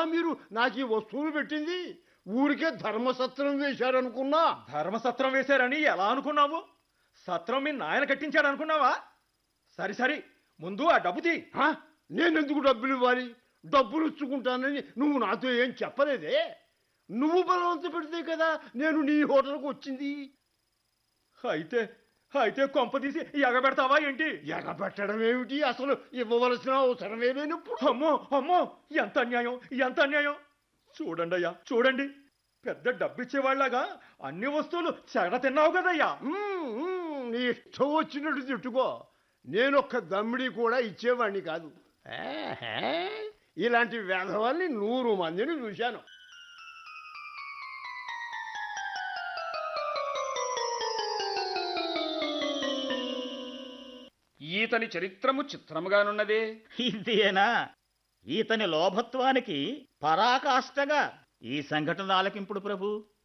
మీరు నాకు ఈ వస్తువులు పెట్టింది ఊరికే ధర్మసత్రం వేశారనుకున్నా ధర్మసత్రం వేశారని ఎలా అనుకున్నావు సత్రం మీ నాయన కట్టించాడు అనుకున్నావా సరి సరి ముందు ఆ డబ్బు తీ హా? నేనెందుకు డబ్బులు ఇవ్వాలి డబ్బులు ఇచ్చుకుంటానని నువ్వు నాతో ఏం చెప్పలేదే నువ్వు బలవంత పెడితే కదా నేను నీ హోటల్కి వచ్చింది అయితే అయితే కొంప తీసి ఎగబెడతావా ఏంటి ఎగబెట్టడం ఏమిటి అసలు ఇవ్వవలసిన అవసరమే లేనప్పుడు అమ్మో అమ్మో ఎంత అన్యాయం ఎంత అన్యాయం చూడండి అయ్యా చూడండి పెద్ద డబ్బిచ్చేవాళ్ళగా అన్ని వస్తువులు చెగడ తిన్నావు కదయ్యా మ్మ్, మ్మ్, నీ ఇష్టం వచ్చినట్టు తిట్టుకో నేనొక్క దమ్మిడి కూడా ఇచ్చేవాడిని కాదు ఏహే, ఇలాంటి వేధవాల్ని నూరు మందిని చూశాను ఈతని చరిత్రము చిత్రముగానున్నదే ఇదేనా ఈతని లోభత్వానికి పరాకాష్ఠగా ఈ సంఘటన ఆలకింపుడు ప్రభు